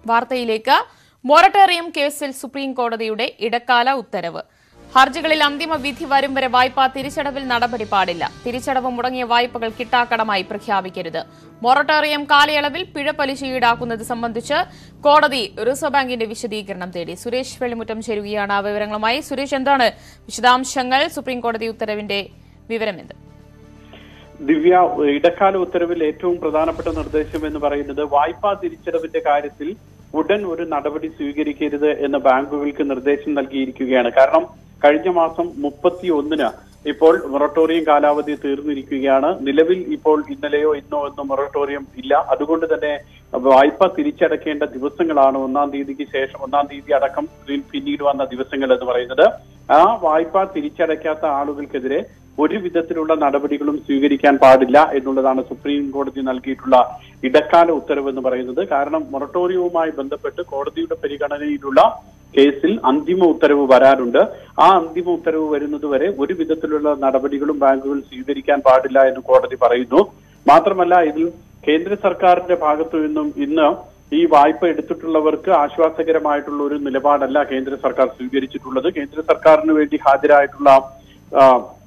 വാർത്തയിലേക്ക് മൊറട്ടോറിയം കേസിൽ സുപ്രീം കോടതിയുടെ ഇടക്കാല ഉത്തരവ് ഹർജികളിൽ അന്തിമ വിധി വരും വരെ വായ്പാ തിരിച്ചടവിൽ നടപടി പാടില്ല തിരിച്ചടവ് മുടങ്ങിയ വായ്പകൾ കിട്ടാക്കടമായി പ്രഖ്യാപിക്കരുത് മൊറട്ടോറിയം കാലയളവിൽ പിഴ പലിശ ഈടാക്കുന്നത് സംബന്ധിച്ച് കോടതി റിസർവ് ബാങ്കിന്റെ വിശദീകരണം തേടി സുരേഷ് വെള്ളിമുറ്റം ചേരുകയാണ് ആ വിവരങ്ങളുമായി സുരേഷ് എന്താണ് വിശദാംശങ്ങൾ സുപ്രീം കോടതി ഉത്തരവിന്റെ വിവരമെന്ത് ദിവ്യ ഇടക്കാല ഉത്തരവിൽ ഏറ്റവും പ്രധാനപ്പെട്ട നിർദ്ദേശം എന്ന് പറയുന്നത് വായ്പാ തിരിച്ചടവിന്റെ കാര്യത്തിൽ ഉടൻ ഒരു നടപടി സ്വീകരിക്കരുത് എന്ന് ബാങ്കുകൾക്ക് നിർദ്ദേശം നൽകിയിരിക്കുകയാണ് കാരണം കഴിഞ്ഞ മാസം മുപ്പത്തി ഒന്നിന് ഇപ്പോൾ മൊറട്ടോറിയം കാലാവധി തീർന്നിരിക്കുകയാണ് നിലവിൽ ഇപ്പോൾ ഇന്നലെയോ ഇന്നോ എന്നോ മൊറട്ടോറിയം ഇല്ല അതുകൊണ്ട് തന്നെ വായ്പ തിരിച്ചടക്കേണ്ട ദിവസങ്ങളാണ് ഒന്നാം തീയതിക്ക് ശേഷം ഒന്നാം തീയതി അടക്കം പിന്നീട് വന്ന ദിവസങ്ങൾ എന്ന് പറയുന്നത് ആ വായ്പ തിരിച്ചടയ്ക്കാത്ത ആളുകൾക്കെതിരെ ഒരു വിധത്തിലുള്ള നടപടികളും സ്വീകരിക്കാൻ പാടില്ല എന്നുള്ളതാണ് സുപ്രീം കോടതി നൽകിയിട്ടുള്ള ഇടക്കാല ഉത്തരവ് എന്ന് പറയുന്നത് കാരണം മൊറട്ടോറിയവുമായി ബന്ധപ്പെട്ട് കോടതിയുടെ പരിഗണനയിലുള്ള കേസിൽ അന്തിമ ഉത്തരവ് വരാറുണ്ട് ആ അന്തിമ ഉത്തരവ് വരുന്നതുവരെ ഒരു വിധത്തിലുള്ള നടപടികളും ബാങ്കുകൾ സ്വീകരിക്കാൻ പാടില്ല എന്ന് കോടതി പറയുന്നു മാത്രമല്ല ഇതിൽ കേന്ദ്ര സർക്കാരിന്റെ ഭാഗത്തു നിന്നും ഇന്ന് ഈ വായ്പ എടുത്തിട്ടുള്ളവർക്ക് ആശ്വാസകരമായിട്ടുള്ള ഒരു നിലപാടല്ല കേന്ദ്ര സർക്കാർ സ്വീകരിച്ചിട്ടുള്ളത് കേന്ദ്ര സർക്കാരിന് വേണ്ടി ഹാജരായിട്ടുള്ള ആ,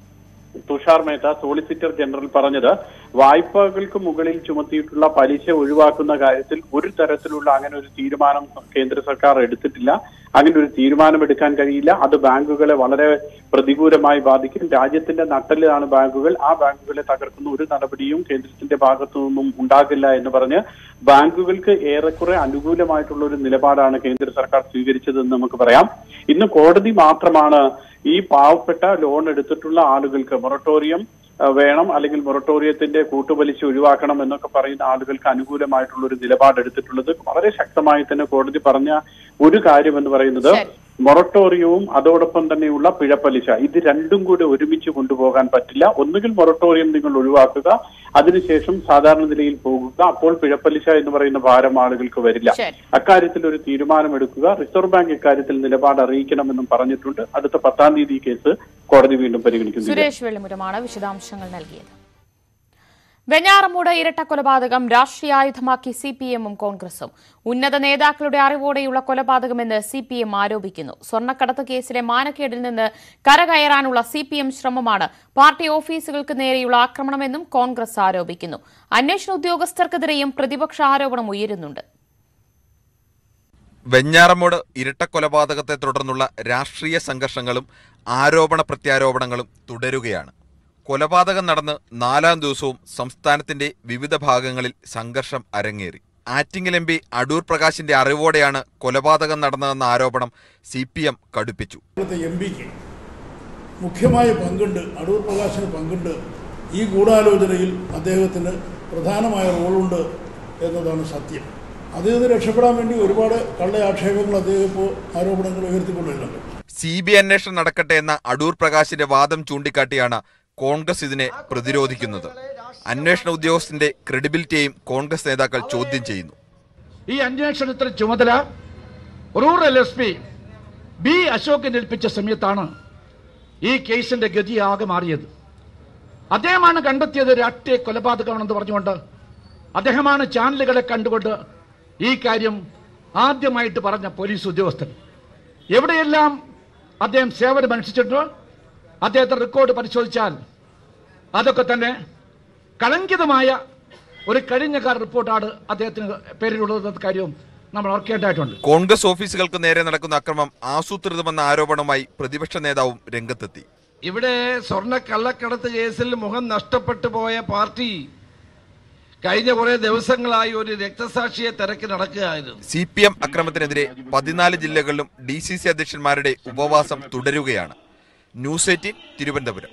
തുഷാർ മേത്ത സോളിസിറ്റർ ജനറൽ പറഞ്ഞത് വായ്പകൾക്ക് മുകളിൽ ചുമത്തിയിട്ടുള്ള പലിശ ഒഴിവാക്കുന്ന കാര്യത്തിൽ ഒരു തരത്തിലുള്ള അങ്ങനെ ഒരു തീരുമാനം കേന്ദ്ര സർക്കാർ എടുത്തിട്ടില്ല അങ്ങനെ ഒരു തീരുമാനം എടുക്കാൻ കഴിയില്ല അത് ബാങ്കുകളെ വളരെ പ്രതികൂലമായി ബാധിക്കും രാജ്യത്തിന്റെ നട്ടലാണ് ബാങ്കുകൾ ആ ബാങ്കുകളെ തകർക്കുന്ന ഒരു നടപടിയും കേന്ദ്രത്തിന്റെ ഭാഗത്തു നിന്നും ഉണ്ടാകില്ല എന്ന് പറഞ്ഞ് ബാങ്കുകൾക്ക് ഏറെക്കുറെ അനുകൂലമായിട്ടുള്ള ഒരു നിലപാടാണ് കേന്ദ്ര സർക്കാർ സ്വീകരിച്ചതെന്ന് നമുക്ക് പറയാം ഇന്ന് കോടതി മാത്രമാണ് ഈ പാവപ്പെട്ട ലോൺ എടുത്തിട്ടുള്ള ആളുകൾക്ക് മൊറട്ടോറിയം ആ, വേണം അല്ലെങ്കിൽ മൊറട്ടോറിയത്തിന്റെ കൂട്ടുപലിശ ഒഴിവാക്കണം എന്നൊക്കെ പറയുന്ന ആളുകൾക്ക് അനുകൂലമായിട്ടുള്ള ഒരു നിലപാട് എടുത്തിട്ടുള്ളത് വളരെ ശക്തമായി തന്നെ കോടതി പറഞ്ഞ ഒരു കാര്യം എന്ന് പറയുന്നത് ശരി. മൊറട്ടോറിയവും അതോടൊപ്പം തന്നെയുള്ള പിഴപ്പലിശ ഇത് രണ്ടും കൂടി ഒരുമിച്ച് കൊണ്ടുപോകാൻ പറ്റില്ല ഒന്നുകിൽ മൊറട്ടോറിയം നിങ്ങൾ ഒഴിവാക്കുക അതിനുശേഷം സാധാരണ നിലയിൽ പോകുക അപ്പോൾ പിഴപ്പലിശ എന്ന് പറയുന്ന ഭാരം ആളുകൾക്ക് വരില്ല ശരി. അക്കാര്യത്തിൽ ഒരു തീരുമാനമെടുക്കുക റിസർവ് ബാങ്ക് ഇക്കാര്യത്തിൽ നിലപാട് അറിയിക്കണമെന്നും പറഞ്ഞിട്ടുണ്ട് അടുത്ത പത്താം തീയതി ഈ കേസ് കോടതി വീണ്ടും പരിഗണിക്കുന്നു സുരേഷ് വെള്ളിമുരമാണ് വിശദാംശങ്ങൾ നൽകിയത് വെഞ്ഞാറമൂട് ഇരട്ട കൊലപാതകം രാഷ്ട്രീയായുധമാക്കി സി പി എമ്മും കോൺഗ്രസും ഉന്നത നേതാക്കളുടെ അറിവോടെയുള്ള കൊലപാതകമെന്ന് സി പി എം ആരോപിക്കുന്നു സ്വർണ്ണക്കടത്ത് കേസിലെ മാനക്കേടിൽ നിന്ന് കരകയറാനുള്ള സി പി എം ശ്രമമാണ് പാർട്ടി ഓഫീസുകൾക്ക് നേരെയുള്ള ആക്രമണമെന്നും കോൺഗ്രസ് ആരോപിക്കുന്നു അന്വേഷണ ഉദ്യോഗസ്ഥർക്കെതിരെയും പ്രതിപക്ഷ ആരോപണം ഉയരുന്നുണ്ട് വെഞ്ഞാറമൂട് ഇരട്ടക്കൊലപാതകത്തെ തുടർന്നുള്ള രാഷ്ട്രീയ സംഘർഷങ്ങളും ആരോപണ പ്രത്യാരോപണങ്ങളും തുടരുകയാണ് കൊലപാതകം നടന്ന് നാലാം ദിവസവും സംസ്ഥാനത്തിന്റെ വിവിധ ഭാഗങ്ങളിൽ സംഘർഷം അരങ്ങേറി ആറ്റിങ്ങൽ എം പി അടൂർ പ്രകാശിന്റെ അറിവോടെയാണ് കൊലപാതകം നടന്നതെന്ന ആരോപണം സി പി എം കടുപ്പിച്ചു ഇവിടുത്തെ എം പിക്ക് മുഖ്യമായ പങ്കുണ്ട് അടൂർ പ്രകാശിന് പങ്കുണ്ട് ഈ ഗൂഢാലോചനയിൽ അദ്ദേഹത്തിന് പ്രധാനമായ റോളുണ്ട് എന്നതാണ് സത്യം അദ്ദേഹത്തിന് രക്ഷപ്പെടാൻ വേണ്ടി ഒരുപാട് കള്ള ആക്ഷേപങ്ങൾ അദ്ദേഹം ഇപ്പോൾ ആരോപണങ്ങൾ ഉയർത്തിക്കൊണ്ടുവരുന്നുണ്ട് സി ബി ഐ അന്വേഷണം നടക്കട്ടെ എന്ന അടൂർ പ്രകാശിന്റെ വാദം ചൂണ്ടിക്കാട്ടിയാണ് കോൺഗ്രസ് ഇതിനെ പ്രതിരോധിക്കുന്നത് അന്വേഷണ ഉദ്യോഗസ്ഥന്റെ ക്രെഡിബിലിറ്റിയെയും കോൺഗ്രസ് നേതാക്കൾ ചോദ്യം ചെയ്യുന്നു ഈ അന്വേഷണത്തിന് ചുമതല റൂറൽ എസ് പി ബി അശോകിനെ ഏൽപ്പിച്ച സമയത്താണ് ഈ കേസിന്റെ ഗതി ആകെ മാറിയത് അദ്ദേഹമാണ് കണ്ടെത്തിയത് രാഷ്ട്രീയ കൊലപാതകമാണെന്ന് പറഞ്ഞുകൊണ്ട് അദ്ദേഹമാണ് ചാനലുകളെ കണ്ടുകൊണ്ട് ഈ കാര്യം ആദ്യമായിട്ട് പറഞ്ഞ പോലീസ് ഉദ്യോഗസ്ഥൻ എവിടെയെല്ലാം അദ്ദേഹം സേവനമനുഷ്ഠിച്ചിട്ടുണ്ടോ അദ്ദേഹത്തെ റെക്കോർഡ് പരിശോധിച്ചാൽ അതൊക്കെ തന്നെ കളങ്കിതമായ ഒരു കഴിഞ്ഞകാല റിപ്പോർട്ടാണ് അദ്ദേഹത്തിന് പേരിലുള്ളത് കാര്യവും നമ്മൾ ഓർക്കേണ്ടതായിട്ടുണ്ട് കോൺഗ്രസ് ഓഫീസുകൾക്ക് നേരെ നടക്കുന്ന അക്രമം ആസൂത്രിതമെന്ന ആരോപണവുമായി പ്രതിപക്ഷ നേതാവും രംഗത്തെത്തി ഇവിടെ സ്വർണ്ണ കള്ളക്കടത്ത് കേസിൽ മുഖം നഷ്ടപ്പെട്ടു പോയ പാർട്ടി കഴിഞ്ഞ കുറെ ദിവസങ്ങളായി ഒരു രക്തസാക്ഷിയെ തിരക്കി നടക്കുകയായിരുന്നു സി പി എം അക്രമത്തിനെതിരെ പതിനാല് ജില്ലകളിലും ഡി സി സി അധ്യക്ഷന്മാരുടെ ഉപവാസം തുടരുകയാണ് ന്യൂസ് എയ്റ്റീൻ തിരുവനന്തപുരം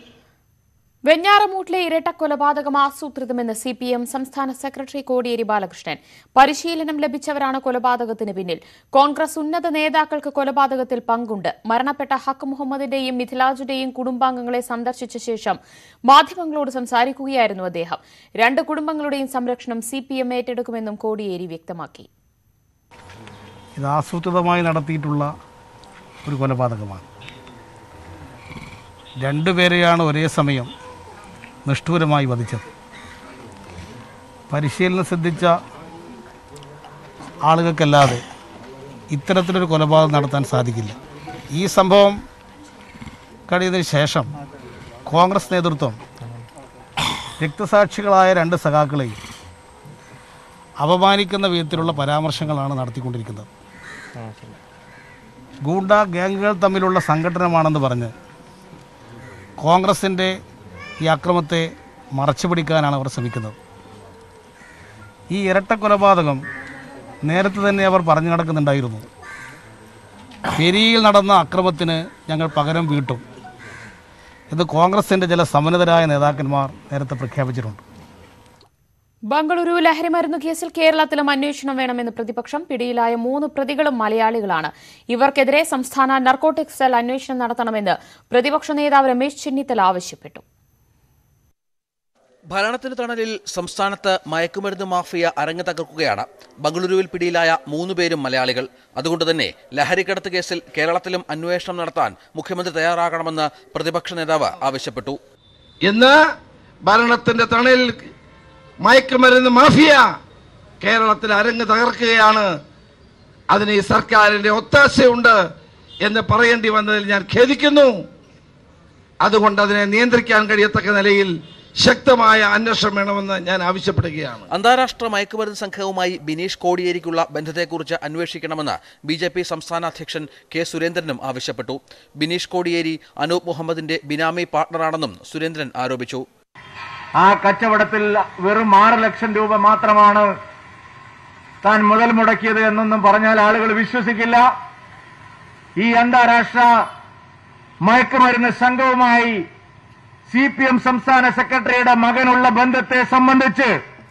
വെഞ്ഞാറമൂട്ടിലെ ഇരട്ട കൊലപാതകം ആസൂത്രിതമെന്ന് സി പി എം സംസ്ഥാന സെക്രട്ടറി കോടിയേരി ബാലകൃഷ്ണൻ പരിശീലനം ലഭിച്ചവരാണ് കൊലപാതകത്തിന് പിന്നിൽ കോൺഗ്രസ് ഉന്നത നേതാക്കൾക്ക് കൊലപാതകത്തിൽ പങ്കുണ്ട് മരണപ്പെട്ട ഹക്ക് മുഹമ്മദിന്റെയും മിഥിലാജുടെയും കുടുംബാംഗങ്ങളെ സന്ദർശിച്ച ശേഷം മാധ്യമങ്ങളോട് സംസാരിക്കുകയായിരുന്നു അദ്ദേഹം രണ്ട് കുടുംബങ്ങളുടെയും സംരക്ഷണം സി പി എം ഏറ്റെടുക്കുമെന്നും കോടിയേരി വ്യക്തമാക്കി ഇത് ആസൂത്രിതമായി നടത്തിയിട്ടുള്ള ഒരു കൊലപാതകമാണ് രണ്ടുപേരെയാണ് ഒരേ സമയം നിഷ്ഠൂരമായി വധിച്ചത് പരിശീലനം സിദ്ധിച്ച ആളുകൾക്കല്ലാതെ ഇത്തരത്തിലൊരു കൊലപാതകം നടത്താൻ സാധിക്കില്ല ഈ സംഭവം കഴിയുന്നതിന് ശേഷം കോൺഗ്രസ് നേതൃത്വം രക്തസാക്ഷികളായ രണ്ട് സഖാക്കളെയും അപമാനിക്കുന്ന വിധത്തിലുള്ള പരാമർശങ്ങളാണ് നടത്തിക്കൊണ്ടിരിക്കുന്നത് ഗൂണ്ട ഗ്യാങ്ങുകൾ തമ്മിലുള്ള സംഘടനമാണെന്ന് പറഞ്ഞ് കോൺഗ്രസിൻ്റെ ഈ അക്രമത്തെ മറച്ചുപിടിക്കാനാണ് അവർ ശ്രമിക്കുന്നത് ഈ ഇരട്ട കൊലപാതകം നേരത്തെ തന്നെ അവർ പറഞ്ഞു നടക്കുന്നുണ്ടായിരുന്നു പെരിയിൽ നടന്ന അക്രമത്തിന് ഞങ്ങൾ പകരം വീട്ടും ഇത് കോൺഗ്രസിൻ്റെ ചില സമന്നതരായ നേതാക്കന്മാർ നേരത്തെ പ്രഖ്യാപിച്ചിട്ടുണ്ട് ബംഗളൂരു ലഹരിമരുന്ന് കേസിൽ കേരളത്തിലും അന്വേഷണം വേണമെന്ന് പ്രതിപക്ഷം പിടിയിലായ മൂന്ന് പ്രതികളും മലയാളികളാണ് ഇവർക്കെതിരെ സംസ്ഥാന നർക്കോട്ടിക്സ് സെൽ അന്വേഷണം നടത്തണമെന്ന് പ്രതിപക്ഷ നേതാവ് രമേശ് ചെന്നിത്തല ആവശ്യപ്പെട്ടു ഭരണത്തിന് തണലിൽ സംസ്ഥാനത്ത് മയക്കുമരുന്ന് മാഫിയ അരങ്ങ് തകർക്കുകയാണ് ബംഗളൂരുവിൽ പിടിയിലായ മൂന്ന് പേരും മലയാളികൾ അതുകൊണ്ട് തന്നെ ലഹരിക്കടത്ത് കേസിൽ കേരളത്തിലും അന്വേഷണം നടത്താൻ മുഖ്യമന്ത്രി തയ്യാറാകണമെന്ന് പ്രതിപക്ഷ നേതാവ് ആവശ്യപ്പെട്ടു ഇന്ന് ഭരണത്തിന്റെ തണലിൽ മയക്കുമരുന്ന് മാഫിയ കേരളത്തിൽ അരങ്ങ് തകർക്കുകയാണ് അതിന് ഈ സർക്കാരിന്റെ ഒത്താശയുണ്ട് എന്ന് പറയേണ്ടി വന്നതിൽ ഞാൻ ഖേദിക്കുന്നു അതുകൊണ്ട് അതിനെ നിയന്ത്രിക്കാൻ കഴിയത്തക്ക നിലയിൽ ശക്തമായ അന്വേഷണം വേണമെന്ന് ഞാൻ ആവശ്യപ്പെടുകയാണ് അന്താരാഷ്ട്ര മയക്കുമരുന്ന് സംഘവുമായി ബിനീഷ് കോടിയേരിക്കുള്ള ബന്ധത്തെക്കുറിച്ച് അന്വേഷിക്കണമെന്ന് ബി ജെ പി സംസ്ഥാന അധ്യക്ഷൻ കെ സുരേന്ദ്രനും ആവശ്യപ്പെട്ടു ബിനീഷ് കോടിയേരി അനൂപ് മുഹമ്മദിന്റെ ബിനാമി പാർട്ണറാണെന്നും സുരേന്ദ്രൻ ആരോപിച്ചു ആ കച്ചവടത്തിൽ വെറും ആറ് ലക്ഷം രൂപ മാത്രമാണ് താൻ മുതൽ മുടക്കിയത് എന്നൊന്നും പറഞ്ഞാൽ ആളുകൾ വിശ്വസിക്കില്ല ഈ അന്താരാഷ്ട്ര മയക്കുമരുന്ന് സംഘവുമായി സി പി എം സംസ്ഥാന സെക്രട്ടറിയുടെ മകനുള്ള ബന്ധത്തെ സംബന്ധിച്ച്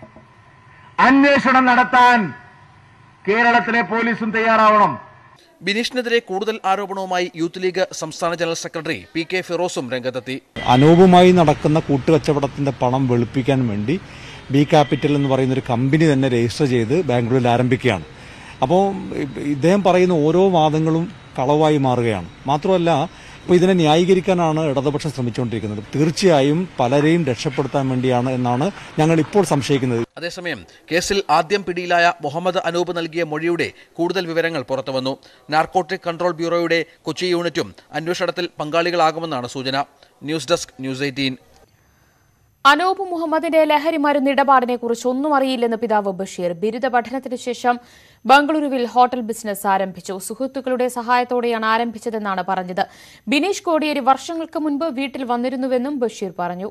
അന്വേഷണം നടത്താൻ കേരളത്തിലെ പോലീസും തയ്യാറാവണം ബിനീഷിനെതിരെ കൂടുതൽ ആരോപണവുമായി യൂത്ത് ലീഗ് സംസ്ഥാന ജനറൽ സെക്രട്ടറി പി കെ ഫിറോസും രംഗത്തെത്തി അനൂപുമായി നടക്കുന്ന കൂട്ടുകച്ചവടത്തിന്റെ പണം വെളുപ്പിക്കാൻ വേണ്ടി ബി ക്യാപിറ്റൽ എന്ന് പറയുന്ന ഒരു കമ്പനി തന്നെ രജിസ്റ്റർ ചെയ്ത് ബാംഗ്ലൂരിൽ ആരംഭിക്കുകയാണ് അപ്പോൾ ഇദ്ദേഹം പറയുന്ന ഓരോ വാദങ്ങളും കളവായി മാറുകയാണ് മാത്രമല്ല ഇപ്പോൾ ഇതിനെ ന്യായീകരിക്കാനാണ് ഇടതുപക്ഷം ശ്രമിച്ചുകൊണ്ടിരിക്കുന്നത് തീർച്ചയായും പലരെയും രക്ഷപ്പെടുത്താൻ വേണ്ടിയാണ് എന്നാണ് ഞങ്ങൾ ഇപ്പോൾ സംശയിക്കുന്നത് അതേസമയം കേസിൽ ആദ്യം പിടിയിലായ മുഹമ്മദ് അനൂപ് നൽകിയ മൊഴിയുടെ കൂടുതൽ വിവരങ്ങൾ പുറത്തുവന്നു നാർക്കോട്ടിക് കൺട്രോൾ ബ്യൂറോയുടെ കൊച്ചി യൂണിറ്റും അന്വേഷണത്തിൽ പങ്കാളികളാകുമെന്നാണ് സൂചന news desk news eighteen Anoop മുഹമ്മദിന്റെ ലഹരി മരുന്ന് ഇടപാടിനെ കുറിച്ച് ഒന്നും അറിയില്ലെന്ന് പിതാവ് ബഷീർ ബിരുദ പഠനത്തിന് ശേഷം ബംഗളൂരുവിൽ ഹോട്ടൽ ബിസിനസ് ആരംഭിച്ചു സുഹൃത്തുക്കളുടെ സഹായത്തോടെയാണ് ആരംഭിച്ചതെന്നാണ് പറഞ്ഞത് ബിനീഷ് കോടിയേരി വർഷങ്ങൾക്ക് മുൻപ് വീട്ടിൽ വന്നിരുന്നുവെന്നും ബഷീർ പറഞ്ഞു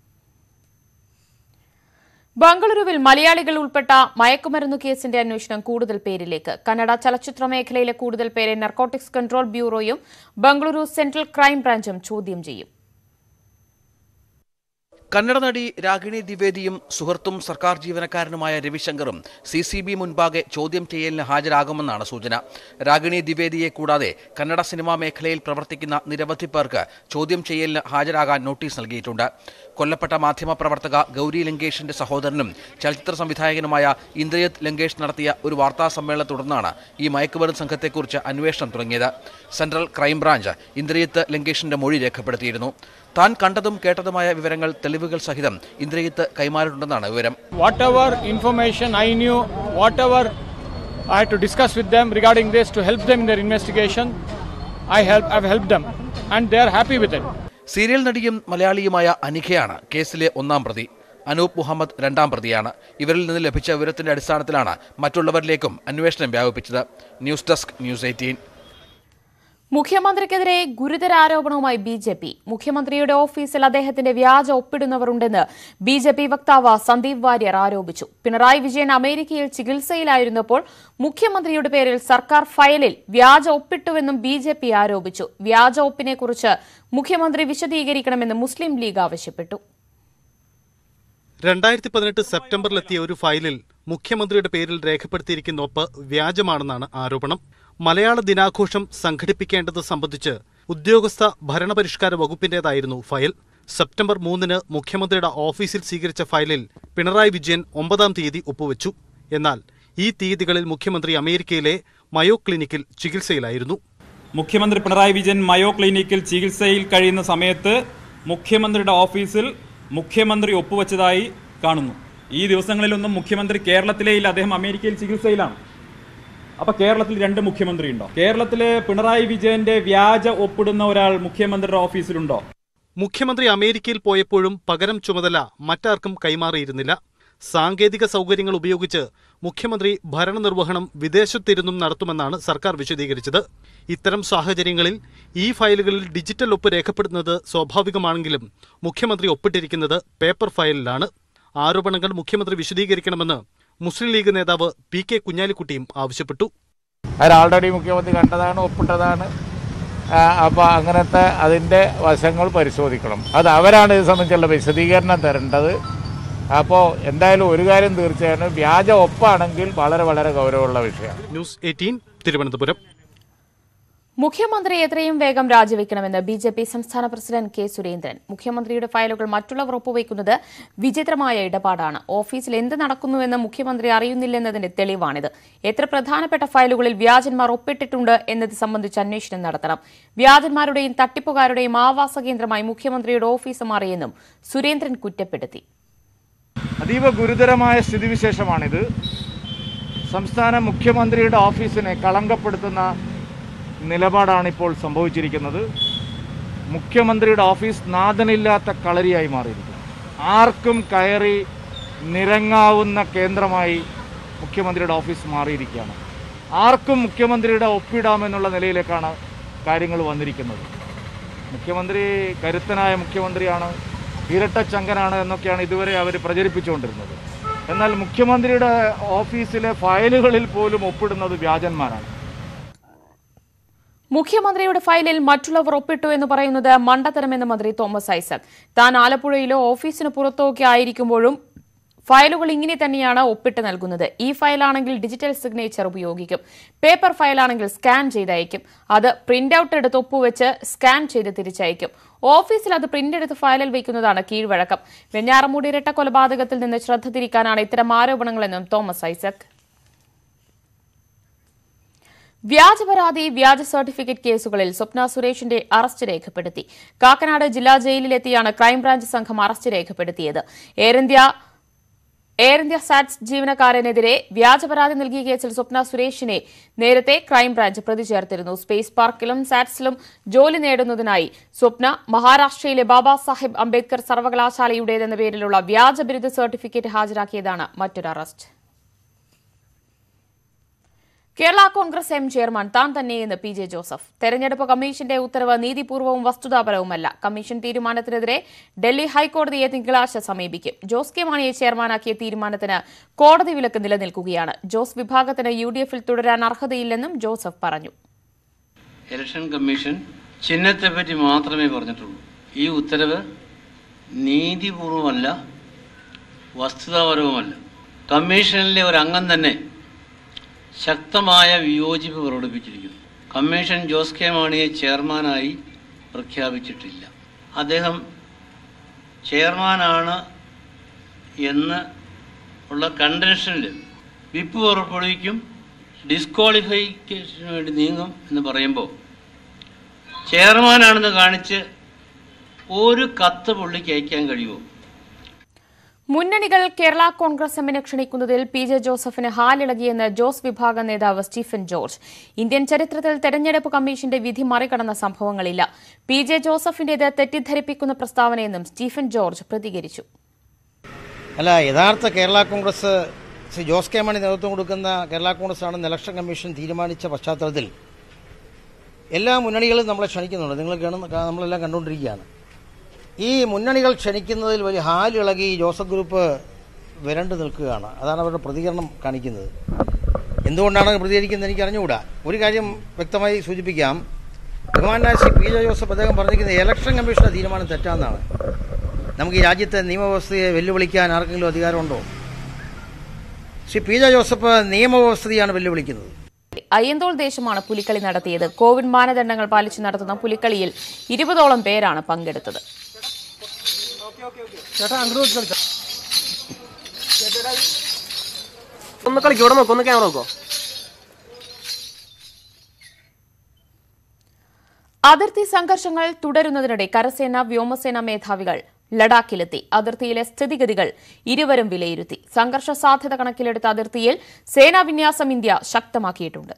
ബംഗളൂരുവിൽ മലയാളികൾ ഉൾപ്പെട്ട മയക്കുമരുന്ന് കേസിന്റെ അന്വേഷണം കൂടുതൽ പേരിലേക്ക് കന്നഡ ചലച്ചിത്ര മേഖലയിലെ കൂടുതൽ പേരെ നർക്കോട്ടിക്സ് കൺട്രോൾ ബ്യൂറോയും ബംഗളൂരു സെൻട്രൽ ക്രൈം ബ്രാഞ്ചും ചോദ്യം ചെയ്യും കന്നഡ നടി രാഗിണി ദ്വിവേദിയും സുഹൃത്തും സർക്കാർ ജീവനക്കാരനുമായ രവിശങ്കറും സി സി ബി മുൻപാകെ ചോദ്യം ചെയ്യലിന് ഹാജരാകുമെന്നാണ് സൂചന രാഗിണി ദ്വിവേദിയെ കൂടാതെ കന്നഡ സിനിമാ മേഖലയിൽ പ്രവർത്തിക്കുന്ന നിരവധി പേർക്ക് ചോദ്യം ചെയ്യലിന് ഹാജരാകാൻ നോട്ടീസ് നൽകിയിട്ടുണ്ട് കൊല്ലപ്പെട്ട മാധ്യമപ്രവർത്തക ഗൗരി ലങ്കേഷിന്റെ സഹോദരനും ചലച്ചിത്ര സംവിധായകനുമായ ഇന്ദ്രജിത് ലങ്കേഷ് നടത്തിയ ഒരു വാർത്താ സമ്മേളനത്തെ തുടർന്നാണ് ഈ മയക്കുമരുന്ന് സംഘത്തെക്കുറിച്ച് അന്വേഷണം തുടങ്ങിയത് സെൻട്രൽ ക്രൈംബ്രാഞ്ച് ഇന്ദ്രജിത്ത് ലങ്കേഷിന്റെ മൊഴി രേഖപ്പെടുത്തിയിരുന്നു താൻ കണ്ടതും കേട്ടതുമായ വിവരങ്ങൾ തെളിവുകൾ സഹിതം ഇന്ദ്രജിത്ത് കൈമാറിയിട്ടുണ്ടെന്നാണ് വിവരം whatever information I knew, whatever I had to discuss with them regarding this to help them in their investigation, I help, I've helped them and they are happy with it. Serial നടിയും മലയാളിയുമായ അനിഖയാണ് കേസിലെ ഒന്നാം പ്രതി അനൂപ് മുഹമ്മദ് രണ്ടാം പ്രതിയാണ് ഇവരിൽ നിന്ന് ലഭിച്ച വിവരത്തിന്റെ അടിസ്ഥാനത്തിലാണ് മറ്റുള്ളവരിലേക്കും അന്വേഷണം വ്യാപിപ്പിച്ചത് ന്യൂസ് ഡെസ്ക് ന്യൂസ് എയ്റ്റീൻ മുഖ്യമന്ത്രിക്കെതിരെ ഗുരുതര ആരോപണവുമായി ബി ജെ പി മുഖ്യമന്ത്രിയുടെ ഓഫീസിൽ അദ്ദേഹത്തിന്റെ വ്യാജ ഒപ്പിടുന്നവരുണ്ടെന്ന് ബി ജെ പി വക്താവ് സന്ദീപ് വാര്യർ ആരോപിച്ചു പിണറായി വിജയൻ അമേരിക്കയിൽ ചികിത്സയിലായിരുന്നപ്പോൾ മുഖ്യമന്ത്രിയുടെ പേരിൽ സർക്കാർ ഫയലിൽ വ്യാജ ഒപ്പിട്ടുവെന്നും ബി ജെ പി ആരോപിച്ചു വ്യാജ ഒപ്പിനെക്കുറിച്ച് മുഖ്യമന്ത്രി വിശദീകരിക്കണമെന്ന് മുസ്ലിം ലീഗ് ആവശ്യപ്പെട്ടു രണ്ടായിരത്തി പതിനെട്ട് സെപ്റ്റംബറിലെത്തിയ ഒരു ഫയലിൽ മുഖ്യമന്ത്രിയുടെ പേരിൽ രേഖപ്പെടുത്തിയിരിക്കുന്ന ഒപ്പ് വ്യാജമാണെന്നാണ് ആരോപണം മലയാള ദിനാഘോഷം സംഘടിപ്പിക്കേണ്ടത് സംബന്ധിച്ച് ഉദ്യോഗസ്ഥ ഭരണപരിഷ്കാര വകുപ്പിന്റേതായിരുന്നു ഫയൽ സെപ്റ്റംബർ മൂന്നിന് മുഖ്യമന്ത്രിയുടെ ഓഫീസിൽ സ്വീകരിച്ച ഫയലിൽ പിണറായി വിജയൻ ഒമ്പതാം തീയതി ഒപ്പുവെച്ചു എന്നാൽ ഈ തീയതികളിൽ മുഖ്യമന്ത്രി അമേരിക്കയിലെ മയോ ക്ലിനിക്കിൽ ചികിത്സയിലായിരുന്നു മുഖ്യമന്ത്രി പിണറായി വിജയൻ മയോ ക്ലിനിക്കിൽ ചികിത്സയിൽ കഴിയുന്ന സമയത്ത് മുഖ്യമന്ത്രിയുടെ ഓഫീസിൽ മുഖ്യമന്ത്രി ഒപ്പുവെച്ചതായി കാണുന്നു ഈ ദിവസങ്ങളിലൊന്നും മുഖ്യമന്ത്രി കേരളത്തിലേ ഇല്ല അദ്ദേഹം അമേരിക്കയിൽ ചികിത്സയിലാണ് അപ്പൊ കേരളത്തിൽ രണ്ട് മുഖ്യമന്ത്രി ഉണ്ടോ കേരളത്തിലെ പിണറായി വിജയന്റെ വ്യാജ ഒപ്പിടുന്ന ഒരാൾ മുഖ്യമന്ത്രിയുടെ ഓഫീസിലുണ്ടോ മുഖ്യമന്ത്രി അമേരിക്കയിൽ പോയപ്പോഴും പകരം ചുമതല മറ്റാർക്കും കൈമാറിയിരുന്നില്ല സാങ്കേതിക സൗകര്യങ്ങൾ ഉപയോഗിച്ച് മുഖ്യമന്ത്രി ഭരണനിർവഹണം വിദേശത്തിരുന്നും നടത്തുമെന്നാണ് സർക്കാർ വിശദീകരിച്ചത് ഇത്തരം സാഹചര്യങ്ങളിൽ ഈ ഫയലുകളിൽ ഡിജിറ്റൽ ഒപ്പ് രേഖപ്പെടുത്തുന്നത് സ്വാഭാവികമാണെങ്കിലും മുഖ്യമന്ത്രി ഒപ്പിട്ടിരിക്കുന്നത് പേപ്പർ ഫയലിലാണ് ആരോപണങ്ങൾ മുഖ്യമന്ത്രി വിശദീകരിക്കണമെന്ന് മുസ്ലിം ലീഗ് നേതാവ് പി കെ കുഞ്ഞാലിക്കുട്ടിയും ആവശ്യപ്പെട്ടു അവർ ആൾറെഡി മുഖ്യമന്ത്രി കണ്ടതാണ് ഒപ്പിട്ടതാണ് അപ്പോൾ അങ്ങനത്തെ അതിൻ്റെ വശങ്ങൾ പരിശോധിക്കണം അത് അവരാണ് ഇത് സംബന്ധിച്ചുള്ള വിശദീകരണം തരേണ്ടത് അപ്പോൾ എന്തായാലും ഒരു കാര്യം തീർച്ചയായും വ്യാജ ഒപ്പാണെങ്കിൽ വളരെ വളരെ ഗൗരവമുള്ള വിഷയമാണ് ന്യൂസ് എയ്റ്റീൻ തിരുവനന്തപുരം മുഖ്യമന്ത്രി എത്രയും വേഗം രാജിവെക്കണമെന്ന് ബി ജെ പി സംസ്ഥാന പ്രസിഡന്റ് കെ സുരേന്ദ്രൻ മുഖ്യമന്ത്രിയുടെ ഫയലുകൾ മറ്റുള്ളവർ ഒപ്പുവയ്ക്കുന്നത് വിചിത്രമായ ഇടപാടാണ് ഓഫീസിൽ എന്ത് നടക്കുന്നുവെന്ന് മുഖ്യമന്ത്രി അറിയുന്നില്ലെന്നതിന്റെ തെളിവാണിത് എത്ര പ്രധാനപ്പെട്ട ഫയലുകളിൽ വ്യാജന്മാർ ഒപ്പിട്ടിട്ടുണ്ട് എന്നത് സംബന്ധിച്ച് അന്വേഷണം നടത്തണം വ്യാജന്മാരുടെയും തട്ടിപ്പുകാരുടെയും ആവാസ കേന്ദ്രമായി മുഖ്യമന്ത്രിയുടെ ഓഫീസ് മാറിയെന്നും സുരേന്ദ്രൻ കുറ്റപ്പെടുത്തി അതീവ ഗുരുതരമായ സ്ഥിതിവിശേഷമാണിത് സംസ്ഥാന മുഖ്യമന്ത്രിയുടെ ഓഫീസിനെ കളങ്കപ്പെടുത്തുന്ന നിലപാടാണ് ഇപ്പോൾ സംഭവിച്ചിരിക്കുന്നത് മുഖ്യമന്ത്രിയുടെ ഓഫീസ് നാഥനില്ലാത്ത കളരിയായി മാറിയിരിക്കുന്നു ആർക്കും കയറി നിരങ്ങാവുന്ന കേന്ദ്രമായി മുഖ്യമന്ത്രിയുടെ ഓഫീസ് മാറിയിരിക്കുകയാണ് ആർക്കും മുഖ്യമന്ത്രിയുടെ ഒപ്പിടാമെന്നുള്ള നിലയിലേക്കാണ് കാര്യങ്ങൾ വന്നിരിക്കുന്നത് മുഖ്യമന്ത്രി കരുത്തനായ മുഖ്യമന്ത്രിയാണ് ഇരട്ടച്ചങ്കനാണ് എന്നൊക്കെയാണ് ഇതുവരെ അവർ പ്രചരിപ്പിച്ചുകൊണ്ടിരുന്നത് എന്നാൽ മുഖ്യമന്ത്രിയുടെ ഓഫീസിലെ ഫയലുകളിൽ പോലും ഒപ്പിടുന്നത് വ്യാജന്മാരാണ് മുഖ്യമന്ത്രിയുടെ ഫയലിൽ മറ്റുള്ളവർ ഒപ്പിട്ടു എന്ന് പറയുന്നത് മണ്ടത്തരമെന്ന് മന്ത്രി തോമസ് ഐസക് താൻ ആലപ്പുഴയിലോ ഓഫീസിന് പുറത്തോ ഒക്കെ ആയിരിക്കുമ്പോഴും ഫയലുകൾ ഇങ്ങനെ തന്നെയാണ് ഒപ്പിട്ട് നൽകുന്നത് ഈ ഫയലാണെങ്കിൽ ഡിജിറ്റൽ സിഗ്നേച്ചർ ഉപയോഗിക്കും പേപ്പർ ഫയലാണെങ്കിൽ സ്കാൻ ചെയ്തയക്കും അത് പ്രിന്റ് ഔട്ട് എടുത്ത് ഒപ്പുവെച്ച് സ്കാൻ ചെയ്ത് തിരിച്ചയക്കും ഓഫീസിൽ അത് പ്രിന്റ് എടുത്ത് ഫയലിൽ വയ്ക്കുന്നതാണ് കീഴ്വഴക്കം വെഞ്ഞാറമൂടി ഇരട്ട കൊലപാതകത്തിൽ നിന്ന് ശ്രദ്ധ തിരിക്കാനാണ് ഇത്തരം ആരോപണങ്ങളെന്നും തോമസ് ഐസക് വ്യാജ പരാതി വ്യാജ സർട്ടിഫിക്കറ്റ് കേസുകളിൽ സ്വപ്ന സുരേഷിന്റെ അറസ്റ്റ് രേഖപ്പെടുത്തി കാക്കനാട് ജില്ലാ ജയിലിലെത്തിയാണ് ക്രൈംബ്രാഞ്ച് സംഘം അറസ്റ്റ് രേഖപ്പെടുത്തിയത് Air India Air India SATS ജീവനക്കാരനെതിരെ വ്യാജ പരാതി നൽകിയ കേസിൽ സ്വപ്ന സുരേഷിനെ നേരത്തെ ക്രൈംബ്രാഞ്ച് പ്രതി ചേർത്തിരുന്നു സ്പേസ് പാർക്കിലും സാറ്റ്സിലും ജോലി നേടുന്നതിനായി സ്വപ്ന മഹാരാഷ്ട്രയിലെ ബാബാ സാഹിബ് അംബേദ്കർ സർവകലാശാലയുടേതെന്ന പേരിലുള്ള വ്യാജ ബിരുദ സർട്ടിഫിക്കറ്റ് ഹാജരാക്കിയതാണ് മറ്റൊരു arrest Kerala Congress M chairman താൻ തന്നെയെന്ന് പി ജെ ജോസഫ് തെരഞ്ഞെടുപ്പ് കമ്മീഷന്റെ ഉത്തരവ് നീതിപൂർവവും വസ്തുതാപരവുമല്ല കമ്മീഷൻ തീരുമാനത്തിനെതിരെ ഡൽഹി ഹൈക്കോടതിയെ തിങ്കളാഴ്ച സമീപിക്കും ജോസ് കെ മാണിയെ ചെയർമാനാക്കിയ തീരുമാനത്തിന് കോടതി വിലക്ക് നിലനിൽക്കുകയാണ് ജോസ് വിഭാഗത്തിന് യു ഡി എഫിൽ തുടരാൻ അർഹതയില്ലെന്നും ജോസഫ് പറഞ്ഞു ഇലക്ഷൻ കമ്മീഷൻ ചിഹ്നത്തെപ്പറ്റി മാത്രമേ പറഞ്ഞിട്ടുള്ളൂ ഈ ഉത്തരവ് നീതിപൂർവമല്ല വസ്തുതാപരവുമല്ല കമ്മീഷനിലെ ഒരു അംഗം തന്നെ ശക്തമായ വിയോജിപ്പ് പ്രകടിപ്പിച്ചിരിക്കുന്നു കമ്മീഷൻ ജോസ് കെ മാണിയെ ചെയർമാനായി പ്രഖ്യാപിച്ചിട്ടില്ല അദ്ദേഹം ചെയർമാനാണ് എന്ന് ഉള്ള കണ്ടൻഷനിൽ വിപ്പ് പുറപ്പെടുവിക്കും ഡിസ്ക്വാളിഫിക്കേഷന് വേണ്ടി നീങ്ങും എന്ന് പറയുമ്പോൾ ചെയർമാനാണെന്ന് കാണിച്ച് ഒരു കത്ത് പുള്ളിക്ക് അയക്കാൻ കഴിയുമോ മുന്നണികൾ കേരള കോൺഗ്രസ് എമ്മിനെ ക്ഷണിക്കുന്നതിൽ പി ജെ ജോസഫിന് ഹാലിളകിയെന്ന് ജോസ് വിഭാഗം നേതാവ് സ്റ്റീഫൻ ജോർജ് ഇന്ത്യൻ ചരിത്രത്തിൽ തെരഞ്ഞെടുപ്പ് കമ്മീഷന്റെ വിധി മറികടന്ന സംഭവങ്ങളില്ല പി ജെ ജോസഫിന്റേത് തെറ്റിദ്ധരിപ്പിക്കുന്ന പ്രസ്താവനയെന്നും സ്റ്റീഫൻ ജോർജ് പ്രതികരിച്ചു അല്ല യഥാർത്ഥ കേരള കോൺഗ്രസ് ശ്രീ ജോസ് കെ മാണി നേതൃത്വം കൊടുക്കുന്ന കേരള കോൺഗ്രസ് ആണെന്ന് ഇലക്ഷൻ കമ്മീഷൻ തീരുമാനിച്ച പശ്ചാത്തലത്തിൽ എല്ലാ മുന്നണികളും നമ്മളെ ക്ഷണിക്കുന്നുണ്ട് നിങ്ങൾ കാണുന്ന നമ്മളെല്ലാം കണ്ടുകൊണ്ടിരിക്കുകയാണ് ഈ മുന്നണികൾ ക്ഷണിക്കുന്നതിൽ വലിയ ഹാലിളകി ജോസഫ് ഗ്രൂപ്പ് വരണ്ടു നിൽക്കുകയാണ് അതാണ് അവരുടെ പ്രതികരണം കാണിക്കുന്നത് എന്തുകൊണ്ടാണ് പ്രതികരിക്കുന്നത് എനിക്ക് അറിഞ്ഞുകൂടാ ഒരു കാര്യം വ്യക്തമായി സൂചിപ്പിക്കാം ബഹുമാനായ ശ്രീ പി ജെ ജോസഫ് അദ്ദേഹം പറഞ്ഞിരിക്കുന്നത് ഇലക്ഷൻ കമ്മീഷന്റെ തീരുമാനം തെറ്റാന്നാണ് നമുക്ക് ഈ രാജ്യത്തെ നിയമവ്യവസ്ഥയെ വെല്ലുവിളിക്കാൻ ആർക്കെങ്കിലും അധികാരമുണ്ടോ ശ്രീ പി ജെ ജോസഫ് നിയമവ്യവസ്ഥയാണ് വെല്ലുവിളിക്കുന്നത് അയ്യന്തോൾ ദേശമാണ് പുലിക്കളി നടത്തിയത് കോവിഡ് മാനദണ്ഡങ്ങൾ പാലിച്ച് നടത്തുന്ന പുലിക്കളിയിൽ ഇരുപതോളം പേരാണ് പങ്കെടുത്തത് ഒന്ന് കളിക്കോ ഇവിടെ നോക്കോ ഒന്ന് ക്യാമറ നോക്കോ അതിർത്തി സംഘർഷങ്ങൾ തുടരുന്നതിനിടെ കരസേന വ്യോമസേന മേധാവികൾ ലഡാക്കിലെത്തി അതിർത്തിയിലെ സ്ഥിതിഗതികൾ ഇരുവരും വിലയിരുത്തി സംഘർഷ സാധ്യത കണക്കിലെടുത്ത അതിർത്തിയിൽ സേനാ വിന്യാസം ഇന്ത്യ ശക്തമാക്കിയിട്ടുണ്ട്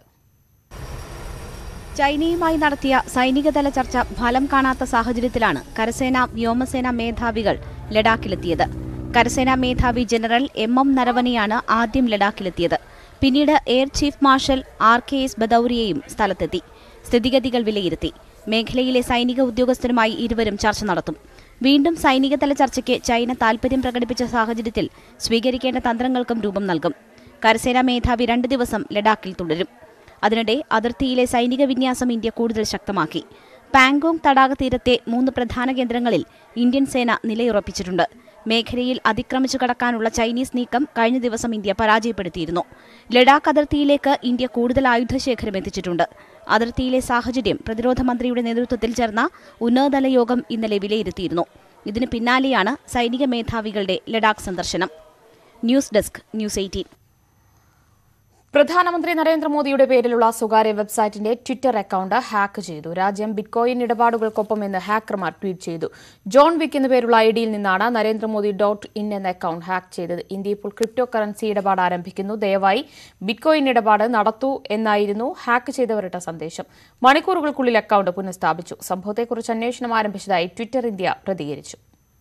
ചൈനയുമായി നടത്തിയ സൈനികതല ചർച്ച ഫലം കാണാത്ത സാഹചര്യത്തിലാണ് കരസേന വ്യോമസേന മേധാവികൾ ലഡാക്കിലെത്തിയത് കരസേനാ മേധാവി ജനറൽ എം എം നരവനെയാണ് ആദ്യം ലഡാക്കിലെത്തിയത് പിന്നീട് air chief marshal R K S ബദൌരിയയും സ്ഥലത്തെത്തി സ്ഥിതിഗതികൾ വിലയിരുത്തി മേഖലയിലെ സൈനിക ഉദ്യോഗസ്ഥരുമായി ഇരുവരും ചർച്ച നടത്തും വീണ്ടും സൈനികതല ചർച്ചയ്ക്ക് ചൈന താൽപര്യം പ്രകടിപ്പിച്ച സാഹചര്യത്തിൽ സ്വീകരിക്കേണ്ട തന്ത്രങ്ങൾക്കും രൂപം നൽകും കരസേനാ മേധാവി രണ്ട് ദിവസം ലഡാക്കിൽ തുടരും അതിനിടെ അതിർത്തിയിലെ സൈനിക വിന്യാസം ഇന്ത്യ കൂടുതൽ ശക്തമാക്കി പാങ്കോങ് തടാക തീരത്തെ മൂന്ന് പ്രധാന കേന്ദ്രങ്ങളിൽ ഇന്ത്യൻ സേന നിലയുറപ്പിച്ചിട്ടുണ്ട് മേഖലയിൽ അതിക്രമിച്ചു കടക്കാനുള്ള ചൈനീസ് നീക്കം കഴിഞ്ഞ ദിവസം ഇന്ത്യ പരാജയപ്പെടുത്തിയിരുന്നു ലഡാക്ക് അതിർത്തിയിലേക്ക് ഇന്ത്യ കൂടുതൽ ആയുധശേഖരം എത്തിച്ചിട്ടുണ്ട് അതിർത്തിയിലെ സാഹചര്യം പ്രതിരോധ മന്ത്രിയുടെ നേതൃത്വത്തിൽ ചേർന്ന ഉന്നതതല യോഗം ഇന്നലെ വിലയിരുത്തിയിരുന്നു ഇതിന് പിന്നാലെയാണ് സൈനിക മേധാവികളുടെ ലഡാക്ക് സന്ദർശനം ന്യൂസ് ഡെസ്ക് ന്യൂസ് എയ്റ്റീൻ പ്രധാനമന്ത്രി നരേന്ദ്രമോദിയുടെ പേരിലുള്ള സ്വകാര്യ വെബ്സൈറ്റിന്റെ ട്വിറ്റർ അക്കൌണ്ട് ഹാക്ക് ചെയ്തു രാജ്യം ബിറ്റ്കോയിൻ ഇടപാടുകൾക്കൊപ്പം എന്ന് ഹാക്കർമാർ ട്വീറ്റ് ചെയ്തു ജോൺ വിക്ക് എന്ന പേരുള്ള ഐഡിയിൽ നിന്നാണ് നരേന്ദ്രമോദി ഡോട്ട് ഇൻ എന്ന അക്കൌണ്ട് ഹാക്ക് ചെയ്തത് ഇന്ത്യ ഇപ്പോൾ ക്രിപ്റ്റോ കറൻസി ഇടപാട് ആരംഭിക്കുന്നു ദയവായി ബിറ്റ്കോയിൻ ഇടപാട് നടത്തൂ എന്നായിരുന്നു ഹാക്ക് ചെയ്തവരുടെ സന്ദേശം മണിക്കൂറുകൾക്കുള്ളിൽ അക്കൌണ്ട് പുനഃസ്ഥാപിച്ചു സംഭവത്തെക്കുറിച്ച് അന്വേഷണം ആരംഭിച്ചതായി ട്വിറ്റർ ഇന്ത്യ പ്രതികരിച്ചു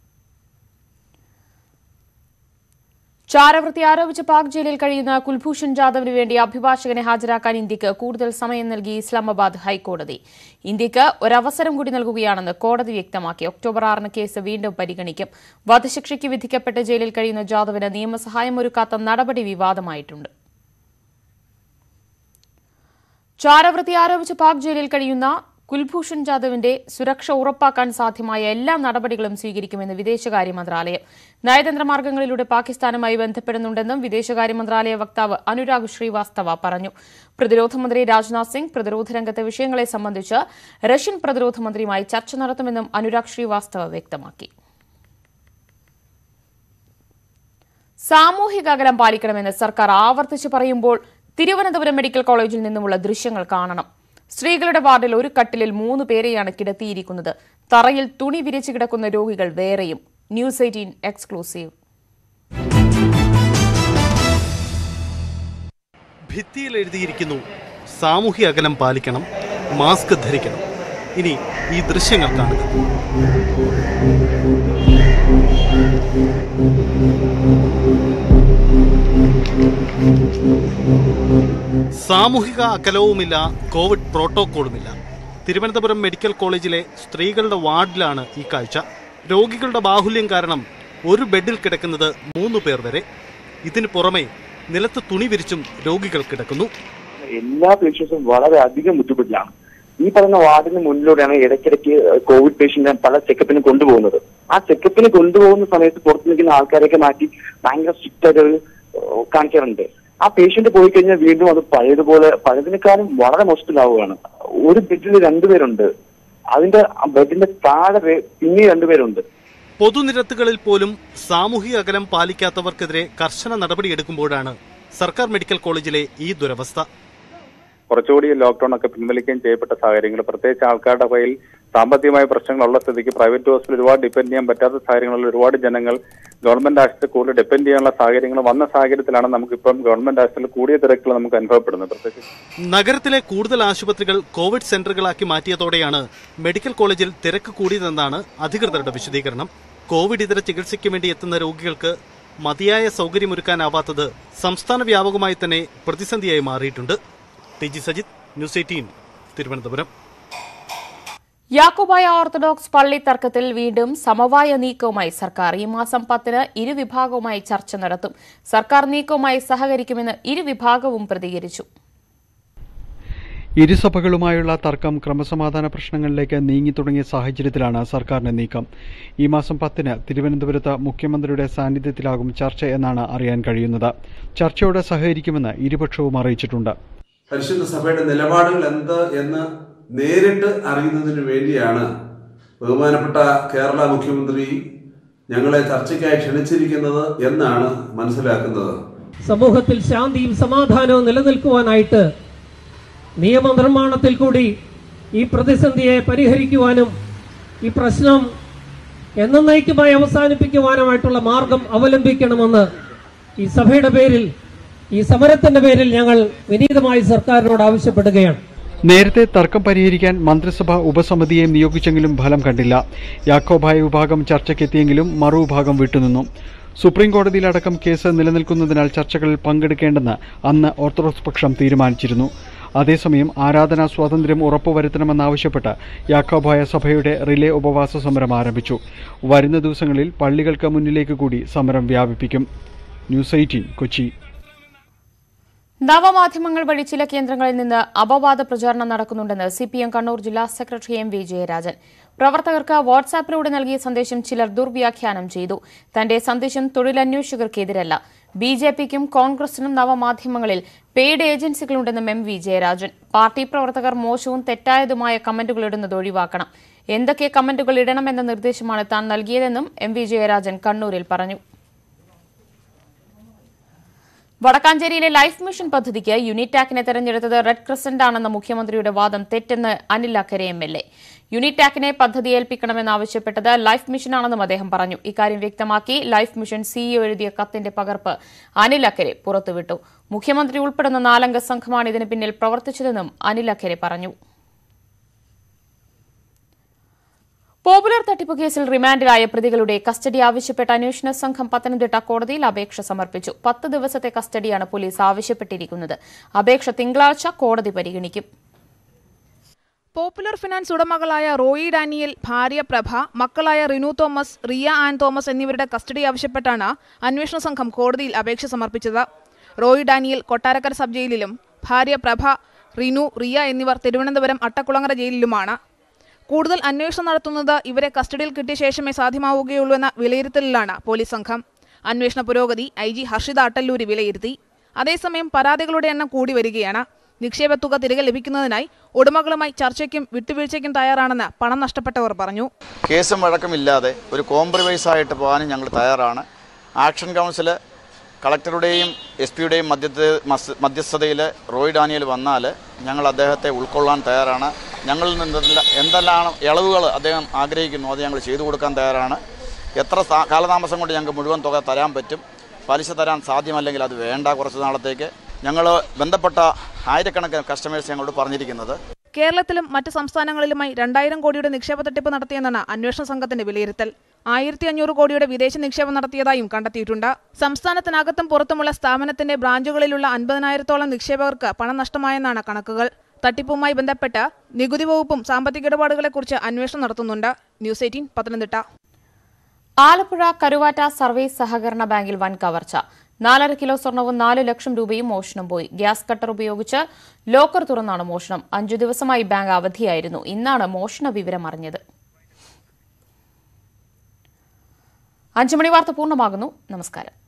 ചാരവൃത്തി ആരോപിച്ച് പാക് ജയിലിൽ കഴിയുന്ന കുൽഭൂഷൺ ജാദവിന് വേണ്ടി അഭിഭാഷകനെ ഹാജരാക്കാൻ ഇന്ത്യക്ക് കൂടുതൽ സമയം നൽകി ഇസ്ലാമാബാദ് ഹൈക്കോടതി ഇന്ത്യക്ക് ഒരവസരം കൂടി നൽകുകയാണെന്ന് കോടതി വ്യക്തമാക്കി ഒക്ടോബർ ആറിന് കേസ് വീണ്ടും പരിഗണിക്കും വധശിക്ഷയ്ക്ക് വിധിക്കപ്പെട്ട് ജയിലിൽ കഴിയുന്ന ജാദവിന് നിയമസഹായം ഒരുക്കാത്ത നടപടി വിവാദമായിട്ടുണ്ട് ചാരവൃത്തി ആരോപിച്ച് പാക് ജയിലിൽ കഴിയുന്ന കുൽഭൂഷൺ ജാദവിന്റെ സുരക്ഷ ഉറപ്പാക്കാൻ സാധ്യമായ എല്ലാ നടപടികളും സ്വീകരിക്കുമെന്ന് വിദേശകാര്യ മന്ത്രാലയം നയതന്ത്ര മാർഗങ്ങളിലൂടെ പാകിസ്ഥാനുമായി ബന്ധപ്പെടുന്നുണ്ടെന്നും വിദേശകാര്യ മന്ത്രാലയ വക്താവ് അനുരാഗ് ശ്രീവാസ്തവ പറഞ്ഞു പ്രതിരോധ മന്ത്രി രാജ്നാഥ് സിംഗ് പ്രതിരോധ രംഗത്തെ വിഷയങ്ങളെ സംബന്ധിച്ച് റഷ്യൻ പ്രതിരോധ മന്ത്രിയുമായി ചർച്ച നടത്തുമെന്നും അനുരാഗ് ശ്രീവാസ്തവ വ്യക്തമാക്കി സാമൂഹിക അകലം പാലിക്കണമെന്ന് സർക്കാർ ആവർത്തിച്ച് പറയുമ്പോൾ തിരുവനന്തപുരം മെഡിക്കൽ കോളേജിൽ നിന്നുമുള്ള ദൃശ്യങ്ങൾ കാണണം സ്ത്രീകളുടെ വാർഡിൽ ഒരു കട്ടിലിൽ മൂന്ന് പേരെയാണ് കിടത്തിയിരിക്കുന്നത് തറയിൽ തുണി വിരിച്ചു കിടക്കുന്ന രോഗികൾ വേറെയും ന്യൂസ് എയ്റ്റീൻ എക്സ്ക്ലൂസീവ് ഭിത്തിയിൽ എഴുതിയിരിക്കുന്നു സാമൂഹ്യ അകലം പാലിക്കണം മാസ്ക് ധരിക്കണം ഇനി ഈ ദൃശ്യങ്ങൾ കാണുക സാമൂഹിക അകലവുമില്ല കോവിഡ് പ്രോട്ടോക്കോളുമില്ല തിരുവനന്തപുരം മെഡിക്കൽ കോളേജിലെ സ്ത്രീകളുടെ വാർഡിലാണ് ഈ കാഴ്ച രോഗികളുടെ ബാഹുല്യം കാരണം ഒരു ബെഡിൽ കിടക്കുന്നത് മൂന്ന് പേർ വരെ ഇതിനു പുറമെ നിലത്ത് തുണി വിരിച്ചും രോഗികൾ കിടക്കുന്നു എല്ലാ പേഷ്യൻസും വളരെ അധികം ബുദ്ധിമുട്ടിലാണ് ഈ പറയുന്ന വാർഡിന് മുന്നിലൂടെയാണ് ഇടയ്ക്കിടയ്ക്ക് കോവിഡ് പേഷ്യന്റിനെ പല ചെക്കപ്പിന് കൊണ്ടുപോകുന്നത് ആ ചെക്കപ്പിന് കൊണ്ടുപോകുന്ന സമയത്ത് പുറത്ത് നിൽക്കുന്ന ആൾക്കാരെയൊക്കെ മാറ്റി ഭയങ്കര സ്ട്രിക്റ്റ് ആയിട്ട് ഒരു ഏഹ്, കാണിക്കാറുണ്ട് ആ പേഷ്യന്റ് പോയി കഴിഞ്ഞാൽ വീണ്ടും അത് പഴയതുപോലെ പഴയതിനേക്കാളും വളരെ മോശത്തിലാവുകയാണ് ഒരു ബെഡിൽ രണ്ടുപേരുണ്ട് അതിന്റെ ആ ബെഡിന്റെ താഴെ വേ- പിന്നെ രണ്ടുപേരുണ്ട് പൊതുനിരത്തുകളിൽ പോലും സാമൂഹിക അകലം പാലിക്കാത്തവർക്കെതിരെ കർശന നടപടിയെടുക്കുമ്പോഴാണ് സർക്കാർ മെഡിക്കൽ കോളേജിലെ ഈ ദുരവസ്ഥ കുറച്ചുകൂടി ലോക്ക്ഡൌൺ ഒക്കെ പിൻവലിക്കുകയും ചെയ്യപ്പെട്ട സാഹചര്യങ്ങൾ പ്രത്യേകിച്ച് ആൾക്കാരുടെ കയ്യിൽ സാമ്പത്തികമായ പ്രശ്നങ്ങളുള്ള സ്ഥിതിക്ക് പ്രൈവറ്റ് ഹോസ്പിറ്റൽ ഒരുപാട് ഡിപ്പെൻഡ് ചെയ്യാൻ പറ്റാത്ത സാഹചര്യങ്ങളിൽ ഒരുപാട് ജനങ്ങൾ ഗവൺമെന്റ് ആശുപത്രി കൂടുതൽ ഡിപ്പെൻഡ് ചെയ്യാനുള്ള സാഹചര്യങ്ങൾ വന്ന സാഹചര്യത്തിലാണ് നമുക്കിപ്പം ഗവൺമെന്റ് ആശുപത്രിയിൽ കൂടിയ തിരക്കുകൾ നമുക്ക് അനുഭവപ്പെടുന്നത് പ്രത്യേകിച്ച് നഗരത്തിലെ കൂടുതൽ ആശുപത്രികൾ കോവിഡ് സെന്ററുകളാക്കി മാറ്റിയതോടെയാണ് മെഡിക്കൽ കോളേജിൽ തിരക്ക് കൂടിയതെന്നാണ് അധികൃതരുടെ വിശദീകരണം കോവിഡ് ഇതര ചികിത്സയ്ക്ക് വേണ്ടി എത്തുന്ന രോഗികൾക്ക് മതിയായ സൗകര്യമൊരുക്കാനാവാത്തത് സംസ്ഥാന വ്യാപകമായി തന്നെ പ്രതിസന്ധിയായി മാറിയിട്ടുണ്ട് T G Sajith news eighteen Thiruvananthapuram Yakobaya orthodox പള്ളി തർക്കത്തിൽ വീണ്ടും സമവായ നീക്കവുമായി സർക്കാർ ഈ മാസം പത്തിന് ഇരുവിഭാഗവുമായി ചർച്ച നടത്തും സർക്കാർ നീക്കവുമായി സഹകരിക്കുമെന്ന് ഇരുവിഭാഗവും പ്രതികരിച്ചു ഇരുസഭകളുമായുള്ള തർക്കം ക്രമസമാധാന പ്രശ്നങ്ങളിലേക്ക് നീങ്ങി തുടങ്ങിയ സാഹചര്യത്തിലാണ് സർക്കാരിന്റെ നീക്കം ഈ മാസം പത്തിന് തിരുവനന്തപുരത്ത് മുഖ്യമന്ത്രിയുടെ സാന്നിധ്യത്തിലാകും ചർച്ച എന്നാണ് അറിയാൻ കഴിയുന്നത് ചർച്ചയോട് സഹകരിക്കുമെന്ന് ഇരുപക്ഷവും അറിയിച്ചിട്ടുണ്ട് പരിശുദ്ധ സഭയുടെ നിലപാടുകൾ എന്ത് എന്ന് നേരിട്ട് അറിയുന്നതിന് വേണ്ടിയാണ് ബഹുമാനപ്പെട്ട കേരള മുഖ്യമന്ത്രി ഞങ്ങളെ ചർച്ചയ്ക്കായി ക്ഷണിച്ചിരിക്കുന്നത് എന്നാണ് മനസ്സിലാക്കുന്നത് സമൂഹത്തിൽ ശാന്തിയും സമാധാനവും നിലനിൽക്കുവാനായിട്ട് നിയമനിർമ്മാണത്തിൽ കൂടി ഈ പ്രതിസന്ധിയെ പരിഹരിക്കുവാനും ഈ പ്രശ്നം എന്നേക്കുമായി അവസാനിപ്പിക്കുവാനുമായിട്ടുള്ള മാർഗം അവലംബിക്കണമെന്ന് ഈ സഭയുടെ പേരിൽ ഈ സമരത്തിന്റെ പേരിൽ ഞങ്ങൾ വിനീതമായി സർക്കാരിനോട് ആവശ്യപ്പെടുകയാണ് നേരത്തെ തർക്കം പരിഹരിക്കാൻ മന്ത്രിസഭ ഉപസമിതിയെ നിയോഗിച്ചെങ്കിലും ഫലം കണ്ടില്ല യാക്കോബായ വിഭാഗം ചർച്ചയ്ക്കെത്തിയെങ്കിലും മറുവിഭാഗം വിട്ടുനിന്നു സുപ്രീം കോടതിയിലടക്കം കേസ് നിലനിൽക്കുന്നതിനാൽ ചർച്ചകളിൽ പങ്കെടുക്കേണ്ടെന്ന് അന്ന് ഓർത്തഡോക്സ് പക്ഷം തീരുമാനിച്ചിരുന്നു അതേസമയം ആരാധനാ സ്വാതന്ത്ര്യം ഉറപ്പുവരുത്തണമെന്നാവശ്യപ്പെട്ട് യാക്കോബായ സഭയുടെ റിലേ ഉപവാസ സമരം ആരംഭിച്ചു വരുന്ന ദിവസങ്ങളിൽ പള്ളികൾക്ക് മുന്നിലേക്ക് കൂടി സമരം വ്യാപിപ്പിക്കും ന്യൂസ് എയ്റ്റീൻ കൊച്ചി നവമാധ്യമങ്ങൾ വഴി ചില കേന്ദ്രങ്ങളിൽ നിന്ന് അപവാദ പ്രചാരണം നടക്കുന്നുണ്ടെന്ന് സി പി എം കണ്ണൂർ ജില്ലാ സെക്രട്ടറി എം വി ജയരാജൻ പ്രവർത്തകർക്ക് വാട്സാപ്പിലൂടെ നൽകിയ സന്ദേശം ചിലർ ദുർവ്യാഖ്യാനം ചെയ്തു തന്റെ സന്ദേശം തൊഴിലന്വേഷകർക്കെതിരല്ല ബി ജെ പിക്കും കോൺഗ്രസിനും നവമാധ്യമങ്ങളിൽ പെയ്ഡ് ഏജൻസികളുണ്ടെന്നും എം വി ജയരാജൻ പാർട്ടി പ്രവർത്തകർ മോശവും തെറ്റായതുമായ കമന്റുകൾ ഇടുന്നത് ഒഴിവാക്കണം എന്തൊക്കെ കമന്റുകൾ ഇടണമെന്ന നിർദ്ദേശമാണ് താൻ നൽകിയതെന്നും എം വി ജയരാജൻ കണ്ണൂരിൽ പറഞ്ഞു വടക്കാഞ്ചേരിയിലെ ലൈഫ് മിഷൻ പദ്ധതിക്ക് യൂണിറ്റാക്കിനെ തെരഞ്ഞെടുത്തത് റെഡ് ക്രസന്റ് ആണെന്ന മുഖ്യമന്ത്രിയുടെ വാദം തെറ്റെന്ന് അനിൽ അക്കരെ എം എൽ എ യൂണിറ്റാക്കിനെ പദ്ധതി ഏൽപ്പിക്കണമെന്നാവശ്യപ്പെട്ടത് ലൈഫ് മിഷനാണെന്നും അദ്ദേഹം പറഞ്ഞു ഇക്കാര്യം വ്യക്തമാക്കി ലൈഫ് മിഷൻ സിഇഒ എഴുതിയ കത്തിന്റെ പകർപ്പ് അനിൽ അക്കരെ പുറത്തുവിട്ടു മുഖ്യമന്ത്രി ഉൾപ്പെടുന്ന നാലംഗ സംഘമാണ് ഇതിന് പിന്നിൽ പ്രവർത്തിച്ചതെന്നും അനിൽ അക്കരെ പറഞ്ഞു പോപ്പുലർ തട്ടിപ്പ് കേസിൽ റിമാൻഡിലായ പ്രതികളുടെ കസ്റ്റഡി ആവശ്യപ്പെട്ട അന്വേഷണ സംഘം പത്തനംതിട്ട കോടതിയിൽ അപേക്ഷ സമർപ്പിച്ചു പത്ത് ദിവസത്തെ കസ്റ്റഡിയാണ് പോലീസ് ആവശ്യപ്പെട്ടിരിക്കുന്നത് അപേക്ഷ തിങ്കളാഴ്ച കോടതി പരിഗണിക്കും പോപ്പുലർ ഫിനാൻസ് ഉടമകളായ റോയി ഡാനിയൽ ഭാര്യ പ്രഭ മക്കളായ റിനു തോമസ് റിയ ആൻ തോമസ് എന്നിവരുടെ കസ്റ്റഡി ആവശ്യപ്പെട്ടാണ് അന്വേഷണ സംഘം കോടതിയിൽ അപേക്ഷ സമർപ്പിച്ചത് റോയി ഡാനിയൽ കൊട്ടാരക്കര സബ് ജയിലിലും ഭാര്യ പ്രഭ റിനു റിയ എന്നിവർ തിരുവനന്തപുരം അട്ടക്കുളങ്ങര ജയിലിലുമാണ് കൂടുതൽ അന്വേഷണം നടത്തുന്നത് ഇവരെ കസ്റ്റഡിയിൽ കിട്ടിയ ശേഷമേ സാധ്യമാവുകയുള്ളൂ എന്ന വിലയിരുത്തലിലാണ് പോലീസ് സംഘം അന്വേഷണ പുരോഗതി ഐ ജി ഹർഷിത അട്ടല്ലൂരി വിലയിരുത്തി അതേസമയം പരാതികളുടെ എണ്ണം കൂടി വരികയാണ് നിക്ഷേപ തുക തിരികെ ലഭിക്കുന്നതിനായി ഉടമകളുമായി ചർച്ചയ്ക്കും വിട്ടുവീഴ്ചയ്ക്കും തയ്യാറാണെന്ന് പണം നഷ്ടപ്പെട്ടവർ പറഞ്ഞു കേസും വഴക്കമില്ലാതെ ഒരു കോംപ്രമൈസ് ആയിട്ട് പോകാനും ഞങ്ങൾ തയ്യാറാണ് ആക്ഷൻ കൗൺസിൽ കളക്ടറുടെയും എസ് പിയുടെയും മധ്യസ്ഥ മധ്യസ്ഥതയിൽ റോയ് ഡാനിയൽ വന്നാൽ ഞങ്ങൾ അദ്ദേഹത്തെ ഉൾക്കൊള്ളാൻ തയ്യാറാണ് ഞങ്ങളിൽ നിന്ന് എന്തെല്ലാം ഇളവുകൾ അദ്ദേഹം ആഗ്രഹിക്കുന്നു അത് ഞങ്ങൾ ചെയ്തു കൊടുക്കാൻ തയ്യാറാണ് എത്ര സാ- കാലതാമസം കൊണ്ട് ഞങ്ങൾക്ക് മുഴുവൻ തുക തരാൻ പറ്റും പലിശ തരാൻ സാധ്യമല്ലെങ്കിൽ അത് വേണ്ട കുറച്ച് നാളത്തേക്ക് ഞങ്ങൾ ബന്ധപ്പെട്ട ആയിരക്കണക്കിന് കസ്റ്റമേഴ്സ് ഞങ്ങളോട് പറഞ്ഞിരിക്കുന്നത് കേരളത്തിലും മറ്റ് സംസ്ഥാനങ്ങളിലുമായി രണ്ടായിരം കോടിയുടെ നിക്ഷേപ തട്ടിപ്പ് നടത്തിയെന്നാണ് അന്വേഷണ സംഘത്തിന്റെ വിലയിരുത്തൽ ആയിരത്തി അഞ്ഞൂറ് കോടിയുടെ വിദേശ നിക്ഷേപം നടത്തിയതായും കണ്ടെത്തിയിട്ടുണ്ട് സംസ്ഥാനത്തിനകത്തും പുറത്തുമുള്ള സ്ഥാപനത്തിന്റെ ബ്രാഞ്ചുകളിലുള്ള അൻപതിനായിരത്തോളം നിക്ഷേപകർക്ക് പണം നഷ്ടമായെന്നാണ് കണക്കുകൾ തട്ടിപ്പുമായി ബന്ധപ്പെട്ട് നികുതി വകുപ്പും സാമ്പത്തിക ഇടപാടുകളെക്കുറിച്ച് അന്വേഷണം നടത്തുന്നുണ്ട് news eighteen Pathanamthitta Alappuzha Karuvatta service സഹകരണ ബാങ്കിൽ വൻ കവർച്ച നാലര കിലോ സ്വർണവും നാല് ലക്ഷം രൂപയും മോഷണം പോയി ഗ്യാസ് കട്ടർ ഉപയോഗിച്ച് ലോക്കർ തുറന്നാണ് മോഷണം അഞ്ചു ദിവസമായി ബാങ്ക് അവധിയായിരുന്നു ഇന്നാണ് മോഷണ വിവരം അറിഞ്ഞത് അഞ്ചു മണി വാർത്ത പൂർണ്ണമാകുന്നു നമസ്കാരം